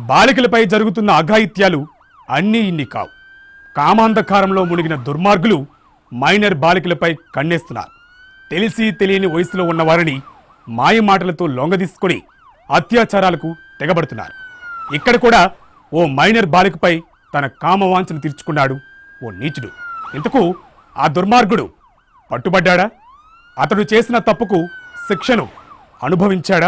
బాలికలపై జరుగుతున్న అఘాయిత్యాలు అన్నీ ఇన్ని కావు కామాంధకారంలో మునిగిన దుర్మార్గులు మైనర్ బాలికలపై కన్నేస్తున్నారు తెలిసి తెలియని వయసులో ఉన్నవారిని మాయమాటలతో లొంగదీసుకొని అత్యాచారాలకు తెగబడుతున్నారు ఇక్కడ కూడా ఓ మైనర్ బాలికపై తన కామవాంఛను తీర్చుకున్నాడు ఓ నీచుడు ఇంతకు ఆ దుర్మార్గుడు పట్టుబడ్డాడా అతడు చేసిన తప్పుకు శిక్షను అనుభవించాడా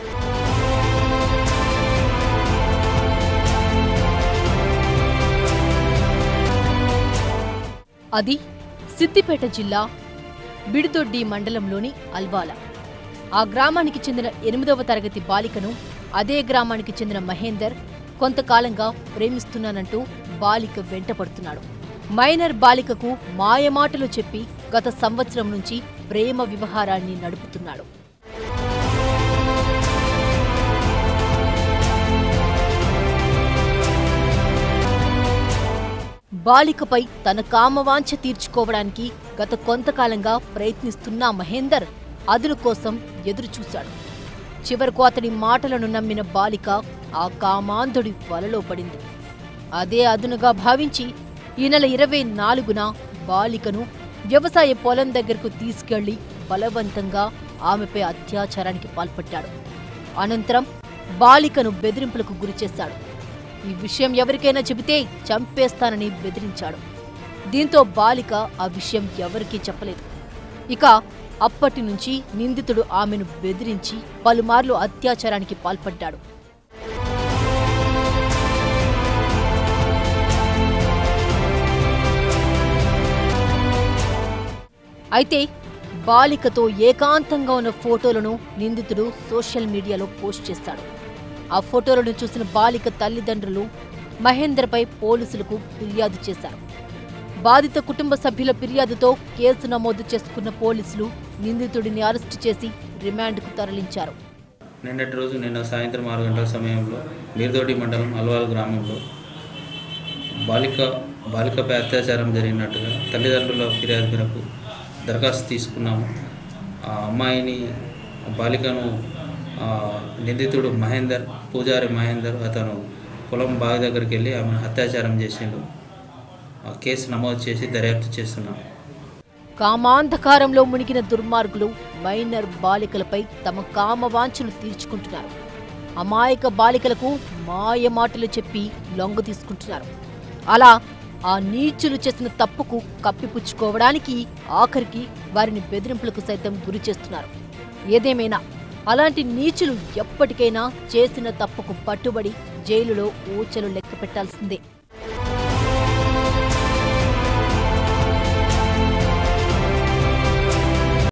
అది సిద్దిపేట జిల్లా బిడిదొడ్డి మండలంలోని అల్వాల ఆ గ్రామానికి చెందిన ఎనిమిదవ తరగతి బాలికను అదే గ్రామానికి చెందిన మహేందర్ కొంతకాలంగా ప్రేమిస్తున్నానంటూ బాలిక వెంటపడుతున్నాడు మైనర్ బాలికకు మాయమాటలు చెప్పి గత సంవత్సరం నుంచి ప్రేమ వ్యవహారాన్ని నడుపుతున్నాడు బాలికపై తన కామవాంఛ తీర్చుకోవడానికి గత కొంతకాలంగా ప్రయత్నిస్తున్న మహేందర్ అదును కోసం ఎదురుచూశాడు చివరకు అతడి మాటలను నమ్మిన బాలిక ఆ కామాంధుడి వలలో పడింది అదే అదునుగా భావించి ఈ నెల ఇరవై నాలుగున బాలికను వ్యవసాయ పొలం దగ్గరకు తీసుకెళ్లి బలవంతంగా ఆమెపై అత్యాచారానికి పాల్పడ్డాడు అనంతరం బాలికను బెదిరింపులకు గురిచేశాడు ఈ విషయం ఎవరికైనా చెబితే చంపేస్తానని బెదిరించాడు దీంతో బాలిక ఆ విషయం ఎవరికీ చెప్పలేదు ఇక అప్పటి నుంచి నిందితుడు ఆమెను బెదిరించి పలుమార్లు అత్యాచారానికి పాల్పడ్డాడు అయితే బాలికతో ఏకాంతంగా ఉన్న ఫోటోలను నిందితుడు సోషల్ మీడియాలో పోస్ట్ చేశాడు ఆ ఫోటోలను చూసిన బాలిక తల్లిదండ్రులు మహేందర్పై పోలీసులకు ఫిర్యాదు చేశారు బాధిత కుటుంబ సభ్యుల ఫిర్యాదుతో కేసు నమోదు చేసుకున్న పోలీసులు నిందితుడిని అరెస్టు చేసి రిమాండ్కు తరలించారు నిన్నటి రోజు నిన్న సాయంత్రం ఆరు గంటల సమయంలో నీర్దోటి మండలం అల్వాల్ గ్రామంలో బాలిక బాలికపై అత్యాచారం జరిగినట్టుగా తల్లిదండ్రుల ఫిర్యాదు మేరకు దరఖాస్తు తీసుకున్నాము ఆ అమ్మాయిని ఆ బాలికను ఆ, నిందితుడు మహేందర్ పూజారి మహేందర్ అతను పొలం బావి దగ్గరికి వెళ్ళి ఆమెను అత్యాచారం చేసిండు ఆ కేసు నమోదు చేసి దర్యాప్తు చేస్తున్నాం కామాంధకారంలో మునిగిన దుర్మార్గులు మైనర్ బాలికలపై తమ కామవాంఛలు తీర్చుకుంటున్నారు అమాయక బాలికలకు మాయ మాటలు చెప్పి లొంగ తీసుకుంటున్నారు అలా ఆ నీచులు చేసిన తప్పుకు కప్పిపుచ్చుకోవడానికి ఆఖరికి వారిని బెదిరింపులకు సైతం గురి చేస్తున్నారు ఏదేమైనా అలాంటి నీచులు ఎప్పటికైనా చేసిన తప్పుకు పట్టుబడి జైలులో ఊచలు లెక్క పెట్టాల్సిందే